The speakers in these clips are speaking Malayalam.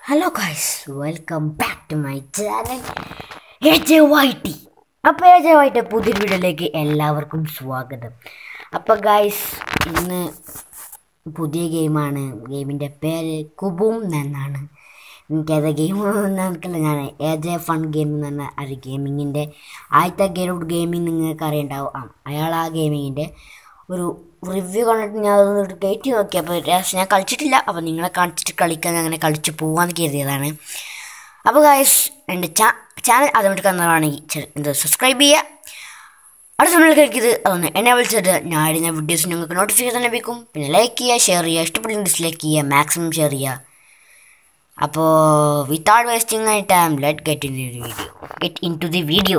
Hello guys welcome back to my channel A J Y T അപ്പോൾ എ ജെ വൈ ടി പുതിയൊരു വീഡിയോയിലേക്ക് എല്ലാവർക്കും സ്വാഗതം അപ്പോൾ ഗൈസ് ഇന്ന് പുതിയ ഗെയിമാണ് ഗെയിമിൻ്റെ പേര് കുബും എന്നാണ് എനിക്കത് ഗെയിം എനിക്കല്ല ഞാൻ എ ജെ ഫൺ ഗെയിം എന്ന് പറഞ്ഞ ഒരു ഗെയിമിങ്ങിൻ്റെ ആദ്യത്തെ ഗെയിം ഗെയിമിങ് നിങ്ങൾക്ക് അറിയണ്ടാവും ആ അയാൾ ആ ഗെയിമിങ്ങിൻ്റെ ഒരു റിവ്യൂ കണ്ടിട്ട് ഞാൻ അത് കയറ്റി നോക്കി അപ്പോൾ പക്ഷേ ഞാൻ കളിച്ചിട്ടില്ല അപ്പോൾ നിങ്ങളെ കാണിച്ചിട്ട് കളിക്കാൻ അങ്ങനെ കളിച്ച് പോകാമെന്ന് കരുതിയതാണ് അപ്പോൾ ഗായസ് എൻ്റെ ചാ ചാനൽ അതുമായിട്ട് കന്നതാണെങ്കിൽ എന്താ സബ്സ്ക്രൈബ് ചെയ്യുക അടുത്ത സമയത്ത് കഴിക്കരുത് അതൊന്ന് എന്നെ വിളിച്ചിട്ട് ഞാൻ ഇടുന്ന വീഡിയോസ് നിങ്ങൾക്ക് നോട്ടിഫിക്കേഷൻ ലഭിക്കും പിന്നെ ലൈക്ക് ചെയ്യുക ഷെയർ ചെയ്യുക ഇഷ്ടപ്പെട്ടില്ലെങ്കിൽ ഡിസ്ലൈക്ക് ചെയ്യുക മാക്സിമം ഷെയർ ചെയ്യുക അപ്പോൾ without wasting my time let get in the video get in to the video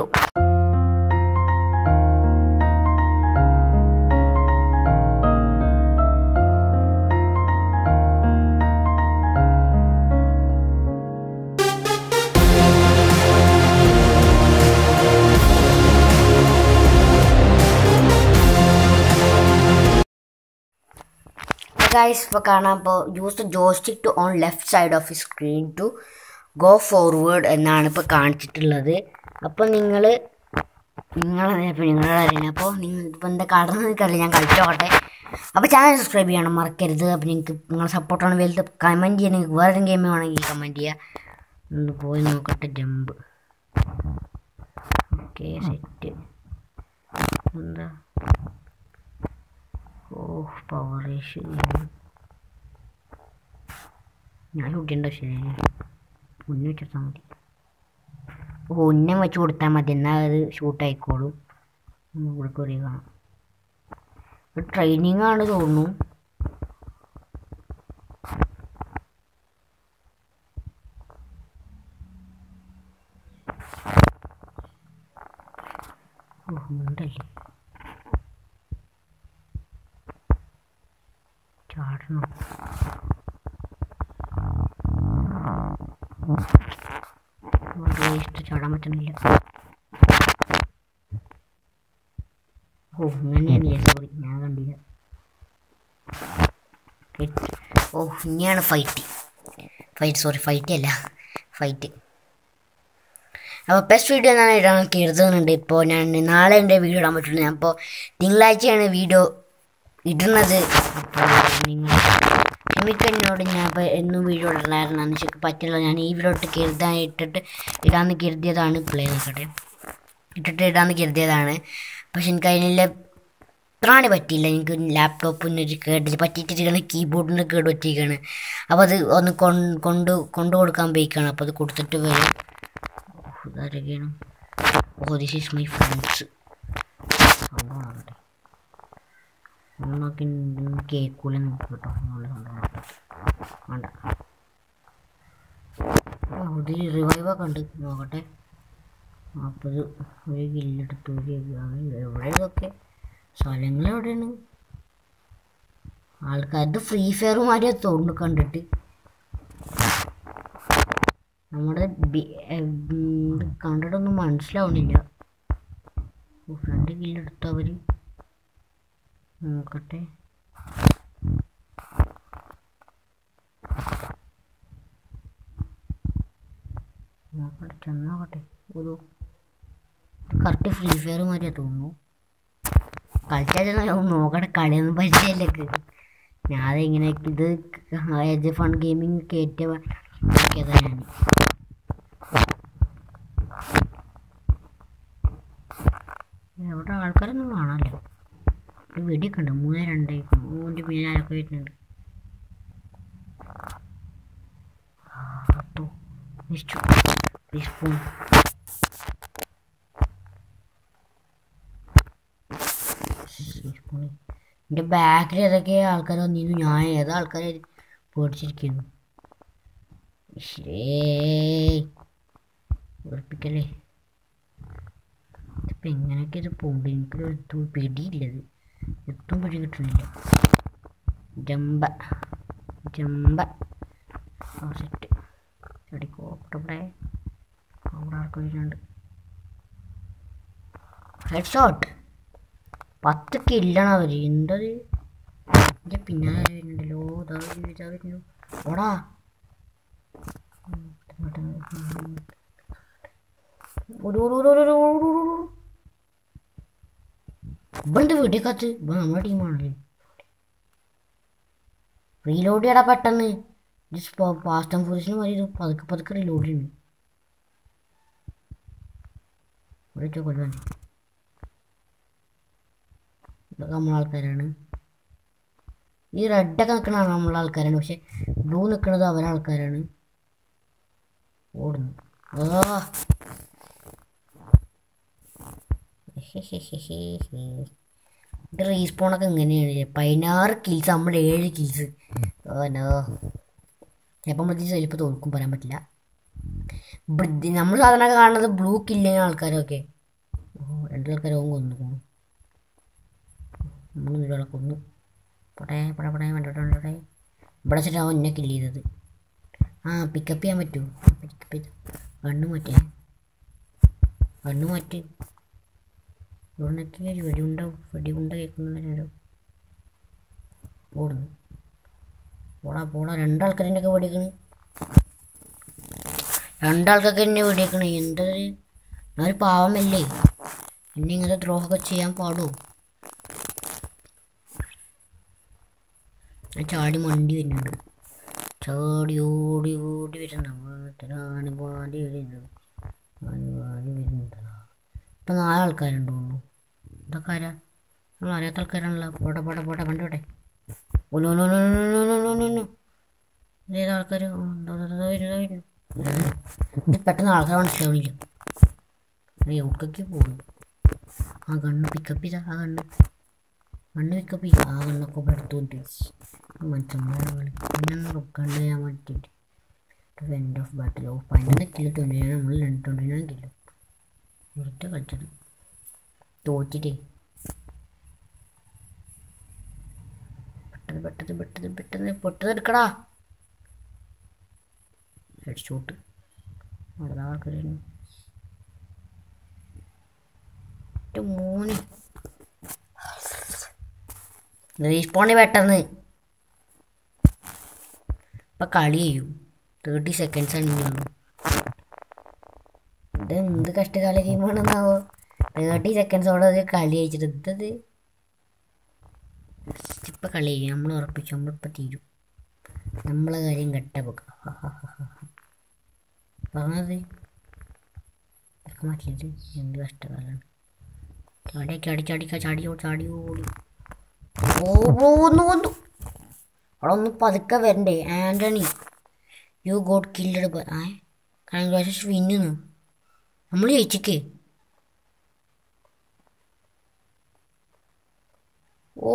guys ഇപ്പോൾ കാണാം ഇപ്പോൾ use the joystick to on left side of the screen to go forward എന്നാണ് ഇപ്പോൾ കാണിച്ചിട്ടുള്ളത് അപ്പോൾ നിങ്ങൾ നിങ്ങളെ ഇപ്പോൾ നിങ്ങളോട് അറിയണം അപ്പോൾ നിങ്ങൾ ഇപ്പോൾ എന്താ കടന്ന് നിൽക്കറിയില്ല ഞാൻ കളിച്ചോട്ടെ അപ്പോൾ ചാനൽ സബ്സ്ക്രൈബ് ചെയ്യണം മറക്കരുത് അപ്പോൾ നിങ്ങൾക്ക് നിങ്ങളെ സപ്പോർട്ടാണ് വലുത് കമൻറ്റ് ചെയ്യാൻ നിങ്ങൾക്ക് വേറെ ഗെയിം വേണമെങ്കിൽ കമൻറ്റ് ചെയ്യുക ഒന്ന് പോയി നോക്കട്ടെ ജമ്പ് ഓക്കെ സെറ്റ് എന്താ ഓ പവർ റേഷ്യോ ഞാൻ ഷൂട്ടിയുണ്ടോ ശരി ഉന്നം വെച്ചാൽ മതി ഓ ഉന്നം വെച്ച് കൊടുത്താൽ മതി എന്നാൽ അത് ഷൂട്ടായിക്കോളും ഇവിടെ കുറേ കാണാം ട്രെയിനിങ് ആണ് തോന്നുന്നു ഓ ഉണ്ടല്ലേ ചാടണം വേസ്റ്റ് ചാടാൻ പറ്റണില്ല ഓ അങ്ങനെയാണ് സോറി ഞാൻ കണ്ടില്ല ഓ ഇനിയാണ് ഫൈറ്റ് ഫൈറ്റ് സോറി ഫൈറ്റ് അല്ല ഫൈറ്റ് അപ്പോൾ ബെസ്റ്റ് വീഡിയോ ഞാൻ ഇടാൻ കരുതുന്നുണ്ട് ഇപ്പോൾ ഞാൻ നാളെ എൻ്റെ വീഡിയോ ഇടാൻ പറ്റുള്ളൂ ഞാൻ ഇപ്പോൾ തിങ്കളാഴ്ചയാണ് വീഡിയോ ഇടുന്നത് അപ്പോൾ നിങ്ങൾ ക്ഷമിക്കന്നോട് ഞാൻ ഇപ്പോൾ എന്നും വീഡിയോ ഇടലായിരുന്നു അന്ന് ശരിക്കും പറ്റില്ല ഞാൻ ഈ വീഡിയോ ഇട്ട് കരുതാൻ ഇട്ടിട്ട് ഇടാമെന്ന് കരുതിയതാണ് പ്ലേ നോക്കട്ടെ ഇട്ടിട്ട് ഇടാമെന്ന് കരുതിയതാണ് പക്ഷെ എനിക്ക് അതിനുള്ള ത്രാണി പറ്റിയില്ല എനിക്ക് ലാപ്ടോപ്പിന് ഒരു കേട് പറ്റിയിട്ടിരിക്കുകയാണ് കീബോർഡിന് കേട് പറ്റിയിരിക്കുകയാണ് അപ്പോൾ അത് ഒന്ന് കൊണ്ട് കൊണ്ടു കൊടുക്കാൻ പോയിക്കാണ് അപ്പോൾ അത് കൊടുത്തിട്ട് വരും ഇതാരൊക്കെയാണ് oh this is my friends സംഭവമാകട്ടെ നോക്കി കേൾക്കൂല നോക്കി കേട്ടോ നല്ല സംഭവം വേണ്ട ഒരു റിവൈവൊക്കെ ഉണ്ട് നോക്കട്ടെ നാൽപ്പത് ഒരു കില്ലെടുത്ത് ഒരു എവിടെ ഇതൊക്കെ സ്ഥലങ്ങൾ എവിടെയാണ് ആൾക്കാർക്ക് ഫ്രീ ഫയർ മാതിരിയാ തോന്നുന്നു കണ്ടിട്ട് നമ്മുടെ കണ്ടിട്ടൊന്നും മനസ്സിലാവണില്ല ഫ്രണ്ട് കില്ലെടുത്തവർ നോക്കട്ടെ നോക്കട്ടെ ചെന്നോക്കട്ടെ ഒരു കറക്റ്റ് ഫ്രീ ഫയർ മാതിരിയാ തോന്നുന്നു കളിച്ചാൽ നോക്കട്ടെ കളിയൊന്നും പരിചയമില്ലേക്ക് ഞാൻ അതിങ്ങനെ ഇത് എജ് ഫൺ ഗെയിമിങ് കയറ്റിയ നോക്കിയതാ ഞാൻ എവിടെ ആൾക്കാരൊന്നും കാണാമല്ലോ ഒരു വെടിയൊക്കെ ഉണ്ട് മൂന്ന് രണ്ടായിരിക്കും മൂന്നിൻ്റെ പിന്നെ ആരൊക്കെ വരുന്നുണ്ട് സ്പൂൺ എൻ്റെ ബാക്കിൽ ഏതൊക്കെ ആൾക്കാർ വന്നിരുന്നു ഞാൻ ഏതോ ആൾക്കാരെ പേടിച്ചിരിക്കുന്നു ഉറപ്പിക്കല്ലേ ഇതിപ്പോൾ എങ്ങനെയൊക്കെ ഇത് പോകും എനിക്കൊരു പിടിയില്ലത് എത്തും പിടി കിട്ടണില്ല ജമ്പ ജമ്പ സെറ്റ് ചെടിക്കോട്ടവിടെ അവിടെ ആൾക്കാർ വരുന്നുണ്ട് ഹെഡ് ഷോട്ട് പത്ത് കില്ലാണ് അവർ എന്തത് എൻ്റെ പിന്നാലെ വരുന്നുണ്ടല്ലോ ഇതാ വരുന്നു, ഇതാ വരുന്നു ഓടാ ഒരു ഒരു ഒരു ഒരു ഒരു ഒരു ഒരു ഒരു. ഇവന്റെ വെടിക്കത്ത് ഇവ നമ്മുടെ ടീമാണല്ലേ റീലോഡ് ചെയ്യടാ പെട്ടെന്ന് ഫാസ്റ്റ് ആൻഡ് ഫ്യൂരിയസിന് മതി ഇത് പതുക്കെ പതുക്കെ റീലോഡ് ചെയ്യുന്നു ഒരൊറ്റ കൊല്ലാൻ ഇതൊക്കെ നമ്മളെ ആൾക്കാരാണ് ഈ റെഡൊക്കെ നിൽക്കണതാണ് നമ്മളെ ആൾക്കാരാണ് പക്ഷെ ബ്ലൂ നിൽക്കുന്നത് അവരെ ആൾക്കാരാണ് ഓടുന്നു ആ ഇത് റീസ്പോണൊക്കെ ഇങ്ങനെയാണ് പതിനാറ് കിൽസ് നമ്മൾ ഏഴ് കിൽസ് ഓനോ ചിലപ്പോൾ നമ്മൾ ചിലപ്പോൾ തോൽക്കും പറയാൻ പറ്റില്ല നമ്മൾ സാധാരണ കാണുന്നത് ബ്ലൂ കില്ലിങ് ആൾക്കാരൊക്കെ ഓ രണ്ട് ആൾക്കാരും കൊന്നു പോണു നമ്മൾ ഒരാളെ കൊന്നു പടേ പടേ പടേ വേണ്ടോട്ടെ വേണ്ടോട്ടെ ഇവിടെ വെച്ചിട്ടാവും എന്നെ കില്ല് ചെയ്തത് ആ പിക്കപ്പ് ചെയ്യാൻ പറ്റുമോ പിക്കപ്പ് ചെയ്ത് കണ്ണ് മാറ്റേ കണ്ണ് മാറ്റി ഇവിടുന്നൊക്കെ ഒരു വെടിയുണ്ട വെടിയുണ്ട കേൾക്കുന്നുണ്ടല്ലോ ഓടുന്നു പോടാ പോടാ രണ്ടാൾക്കാരെന്നെ ഒക്കെ വെടിക്കണ് രണ്ടാൾക്കൊക്കെ എന്നെ വെടിയേക്കണേ എന്തത് ഞാനൊരു പാവമല്ലേ എന്നെ ഇങ്ങനത്തെ ദ്രോഹമൊക്കെ ചെയ്യാൻ പാടുമോ ഞാൻ ചാടി മണ്ടി വരുന്നുണ്ട് ചാടി ഓടി ഓടി വരുന്നു വീട്ടിലാണ് പാടി വരുന്നത് പാടി പാടി വരുന്നത് ഇപ്പം നാല് ആൾക്കാരുണ്ട് തോന്നുന്നു ഇതൊക്കെ ആരാ നമ്മൾ അറിയാത്ത ആൾക്കാരാണല്ലോ പോട്ടെ പോട്ടെ പോട്ടെ കണ്ടു പോട്ടെ ഇതേത് ആൾക്കാർ ഇത് പെട്ടെന്ന് ആൾക്കാർ മനസ്സിലാവണില്ല എവിടേക്കൊക്കെ പോകും ആ കണ്ണ് പിക്കപ്പ് ചെയ്താ ആ കണ്ണ് കണ്ണ് പിക്കപ്പ് ചെയ്ത ആ കണ്ണൊക്കെ ഇവിടെ എടുത്തുകൊണ്ട് മനുഷ്യന്മാരെ കണ്ണ് ചെയ്യാൻ വേണ്ടിയിട്ട് എൻഡ് ഓഫ് ബാറ്റിൽ ഓ പതിനൊന്ന് കിലോ ട്വൻറ്റി നയൻ നമ്മൾ രണ്ട് ട്വൻറ്റി നയൻ കിലോ വെറുതെ കളിച്ചത് തോറ്റിട്ടേ പെട്ടെന്ന് പെട്ടെന്ന് പെട്ടെന്ന് പെട്ടെന്ന് പെട്ടെന്ന് എടുക്കടാ ഹെഡ് ഷോട്ട് അവിടെ ആൾക്കാരായിരുന്നു മോന് റീസ്പോണ്ടി പെട്ടെന്ന് ഇപ്പൊ കളി ചെയ്യും തേർട്ടി സെക്കൻഡ്സ് ആണ് ഇനി ഇത് എന്ത് കഷ്ടകാല ഗെയിമാണെന്നാവോ തേർട്ടി സെക്കൻഡ്സോടെ അത് കളി അയച്ചിട്ട് എന്തത് ഇപ്പം കളി ചെയ്യും നമ്മൾ ഉറപ്പിച്ചു നമ്മളിപ്പോൾ തീരും നമ്മളെ കാര്യം കെട്ടപ്പൊക്ക പറഞ്ഞത് ഇതൊക്കെ മാറ്റിയത് എന്ത് കഷ്ടകാലാണ് ചാടിയൊക്കെ അടി ചാടിക്ക ചാടിയോ ചാടിയോ ഓടി ഓ പോന്നു വന്നു അവിടെ ഒന്ന് പതുക്കെ വരണ്ടേ ആൻ്റണി യു ഗോട്ട് കില്ലഡ് ആ കൺഗ്രാഷൻസ് വിന്നുന്നു നമ്മൾ ജയിച്ചിക്കേ ഓ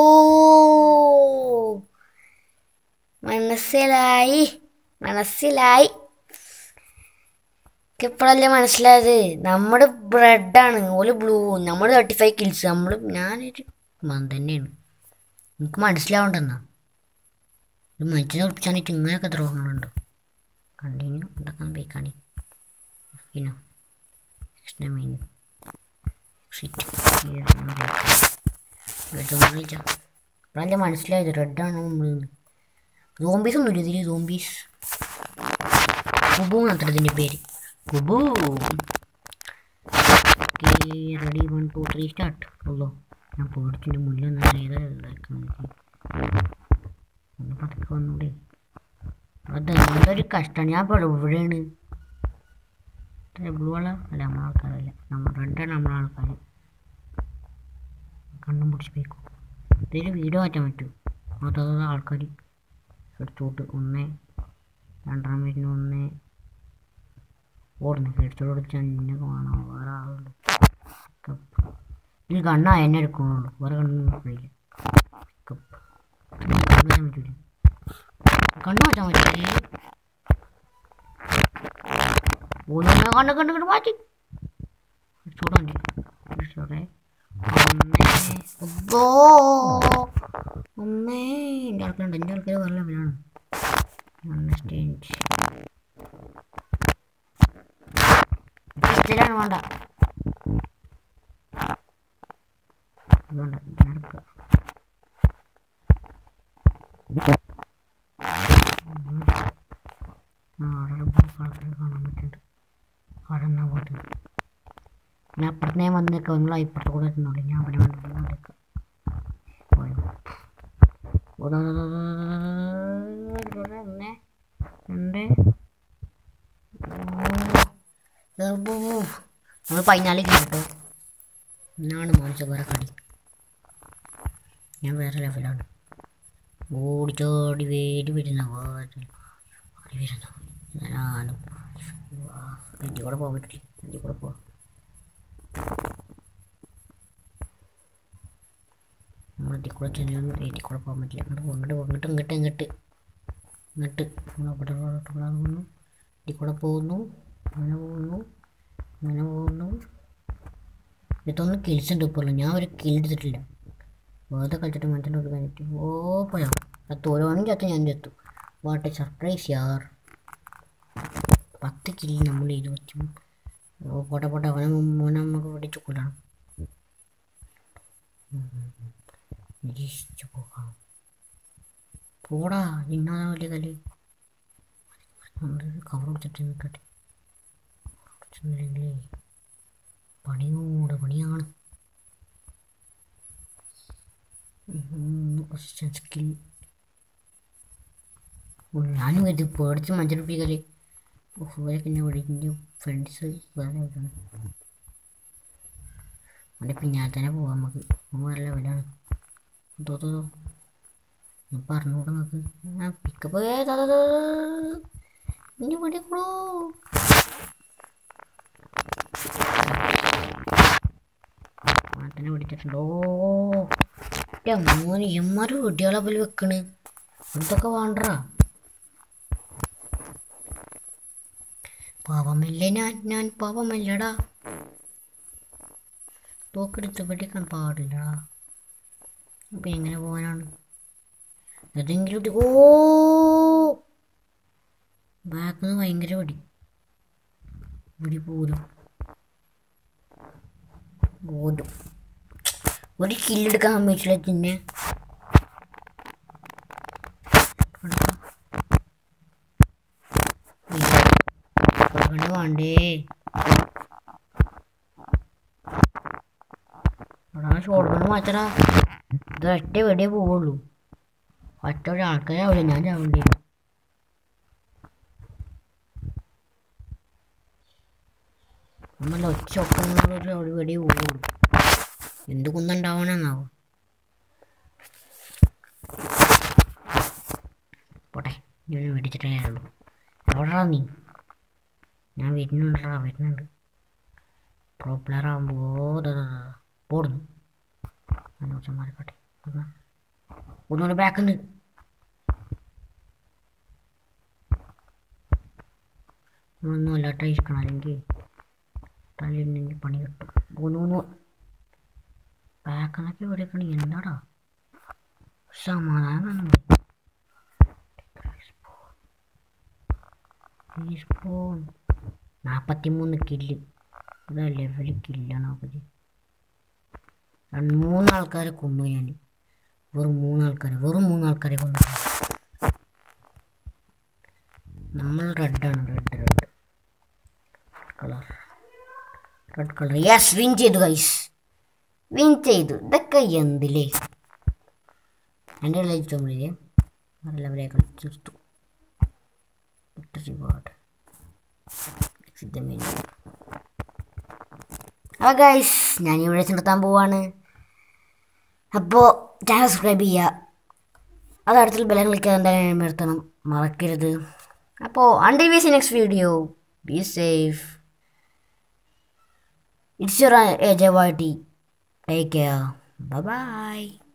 മനസ്സിലായി മനസ്സിലായി ഇപ്പോഴല്ലേ മനസ്സിലായത് നമ്മുടെ ബ്രെഡാണ് ഓല് ബ്ലൂ നമ്മൾ തേർട്ടി ഫൈവ് കിൽസ് നമ്മൾ ഞാനൊരു മൻ തന്നെയാണ് എനിക്ക് മനസ്സിലാവണ്ടെന്നാ ഒരു മനുഷ്യനെ ഉറപ്പിച്ചാണിട്ട് ഇങ്ങനെയൊക്കെ ദ്രോഹങ്ങളുണ്ട് കണ്ടിന്യൂ ഉണ്ടാക്കാൻ പോയിക്കാണി പിന്നെ കൃഷ്ണമീൻ ഇപ്പോഴല്ലേ മനസ്സിലായത് റെഡാണ് നമ്മൾ സോംബീസ് ഒന്നുമില്ല ഇതിൽ സോംബീസ് കുബു മാത്രം ഇതിൻ്റെ പേര് കുബു ready one two three start ഉള്ളോ ഞാൻ പേടിച്ചിൻ്റെ മുന്നിൽ നിന്ന് ഏതാ ഒന്ന് പതുക്കെ വന്നൂടെ അത് എന്തൊരു കഷ്ടമാണ് ഞാൻ ഇപ്പോൾ എവിടെയാണ് ബ്ലൂ കളർ അല്ല നമ്മളെ ആൾക്കാരല്ല നമ്മൾ റെഡാണ് നമ്മളെ ആൾക്കാർ കണ്ണും പിടിച്ച് പോയിക്കും ഇതിൽ വീഡിയോ മാറ്റാൻ പറ്റും അതത് ആൾക്കാർ എടുത്തോട്ട് ഒന്ന് രണ്ടാം വരുന്ന ഒന്ന് ഓടുന്നു എടുത്തോട്ട് എടുത്ത് എന്നെ കാണാം വേറെ ആളുണ്ട് ഈ കണ്ണാ എന്നെ എടുക്കുന്നുള്ളൂ വേറെ കണ്ണൊന്നും പറ്റില്ല കണ്ണു മാറ്റാൻ പറ്റൂല കണ്ണു മാറ്റാൻ പറ്റില്ലേ ഒന്നിനെ കണ്ണ് കണ്ട് കണ്ട് മാറ്റി ചൂടാണ്ടി ചൂടേ അമ്മേ അമ്മേ എൻ്റെ ആൾക്കാരുണ്ട് എൻ്റെ ആൾക്കാർ വേറെ ലെവലാണ് അണ്ടർസ്റ്റാൻഡ് പിസ്റ്റലാണ് വേണ്ട വേണ്ട നടക്കുക ആ അവിടെ ഒരു ബ്ലൂ കളറിൽ കാണാൻ പറ്റുന്നുണ്ട് അവിടെ എന്നാ പോയിട്ട് ഞാൻ അപ്പുറത്ത് ഞാൻ വന്നേക്കാം നിങ്ങൾ ഇപ്പുറത്ത് കൂടെ എത്തുന്നുള്ളൂ ഞാൻ അവിടെ വന്നേക്കാം പോയോ ഒന്ന് രണ്ട് നമ്മൾ പതിനാല് കേട്ടോ എന്നാണ് മോനിച്ച വേറെ കളി ഞാൻ വേറെ ലെവലാണ് ഓടിച്ചോടി വേടി വരുന്ന ഓടി വരുന്നു ഞാനും എൻ്റെ കൂടെ പോകാൻ പറ്റില്ല എൻ്റെ കൂടെ പോവാം നമ്മൾ ഇതിൽ കൂടെ ചെന്നു ഇതിൽ കൂടെ പോകാൻ പറ്റില്ല അങ്ങോട്ട് പോ, അങ്ങോട്ട് പോ, ഇങ്ങോട്ട് ഇങ്ങോട്ട് ഇങ്ങോട്ട് ഇങ്ങോട്ട് നമ്മൾ അവിടെ ഇവിടെ ഇവിടെ പോകുന്നു ഇതിൽ കൂടെ പോകുന്നു അങ്ങനെ പോകുന്നു അങ്ങനെ പോകുന്നു ഇതൊന്നും കിൽസ് ഉണ്ട് ഇപ്പോൾ ഞാൻ ഒരു കിൽ എടുത്തിട്ടില്ല വെറുതെ കളിച്ചിട്ട് മനസ്സിൻ്റെ ഒരു കഴിഞ്ഞിട്ട് ഓ പോയോ അത് ഓരോന്നും ചത്ത് ഞാൻ ചത്തു വാട്ട് സർപ്രൈസ് യാർ പത്ത് കില്ല് നമ്മൾ ഇരുപത്തി ഓ പോട്ടെ പോട്ടെ അവനെ മോനെ നമുക്ക് പിടിച്ചു കൊല്ലണം നിരീക്ഷിച്ചു പോകാം പോടാ നിന്നാ വലിയ കല് കവർ കൊടുത്തിട്ട് നിൽക്കട്ടെ കൊടുത്തിട്ടുണ്ടെങ്കിലേ പണിയോട് പണിയാണ് സ്കിൽ ഞാനും ഇത് പേടിച്ച് മഞ്ചടിപ്പിക്കല് ഓരൊക്കെ എന്നെ വിളിക്കുന്ന ഫ്രണ്ട്സ് വേറെ ആയിട്ടാണ് അവൻ്റെ പിന്നാലെ തന്നെ പോവാം നമുക്ക് അവൻ വേറെ ലെവലാണ് തോ തോ തോ. ഞാൻ പറഞ്ഞുകൂടെ നമുക്ക് ആ പിക്കപ്പ് ഇനി പഠിക്കണോ മാറ്റനെ പിടിച്ചിട്ടുണ്ടോ മോന് എമ്മാര് വീട്ടികളെ പോലെ വെക്കണ് എന്തൊക്കെ വേണ്ടറാ പാവമല്ലേ ഞാൻ ഞാൻ പാവമല്ലടാ തോക്കെടുത്ത് പഠിക്കാൻ പാടില്ലടാ അപ്പം എങ്ങനെ പോകാനാണ് ഏതെങ്കിലും ഒരു- ഓ ബാക്കിൽ നിന്ന് ഭയങ്കര വെടി വെടി പോരും ഓടും ഒരു കില്ലെടുക്കാൻ സമ്മതിച്ചില്ല പിന്നെ കൊടുക്കണ വേണ്ടേ അവിടെ ഷോർട്ട് മാറ്റടാ ഇത് ഒറ്റ വെടിയേ പോവുള്ളൂ ഒറ്റ ഒരു ആൾക്കാരാവില്ല ഞാൻ ചാവേണ്ടി വരും നമ്മൾ ഒറ്റ ഒക്കൊരു ഒരു വെടിയേ പോവുള്ളൂ എന്ത് കുന്നുണ്ടാവണമെന്നാവും പോട്ടെ ഞാൻ മേടിച്ചിട്ടേ ഉള്ളൂ എവിടെടാ നീ ഞാൻ വരുന്നുണ്ടാ വരുന്നുണ്ട് പ്രോ പ്ലെയർ ആകുമ്പോൾ പോടുന്നു ഞാൻ മാറിക്കോട്ടെ ഒന്നുകൂടെ ബാക്ക് നിന്ന് ഒന്നും അല്ലാട്ടായിരിക്കണം അല്ലെങ്കിൽ തലയുണ്ടെങ്കിൽ പണി കിട്ടും ഒന്നു ബാക്കെന്നൊക്കെ വിളിക്കണ എന്താടാ സമാധാനം സ്പൂൺ നാൽപ്പത്തി മൂന്ന് കില്ല് അതാ ലെവൽ കില്ലാണ് നോക്കത് രണ്ട് മൂന്ന് ആൾക്കാരെ കൊന്നു ഞാൻ വെറും മൂന്നാൾക്കാരെ വെറും മൂന്നാൾക്കാരെ കൊന്നു നമ്മൾ റെഡാണ് red red colour red colour yes win ചെയ്തു ഗൈസ് വിൻ ചെയ്തു ഇതൊക്കെ എന്തില്ലേ എൻ്റെ കളിച്ചോളില്ലേ നല്ല ലെവലെ കളിച്ചെടുത്തു റിവാർഡ് അപ്പോൾ ഗൈസ് ഞാൻ ഇവിടെ നിർത്താൻ പോവാണ് അപ്പോൾ ചാനൽ സബ്സ്ക്രൈബ് ചെയ്യുക അത് അടുത്തുള്ള ബലം കളിക്കാൻ എന്തായാലും നിർത്തണം മറക്കരുത് അപ്പോൾ until we see next video be safe it's your A J Y T take care by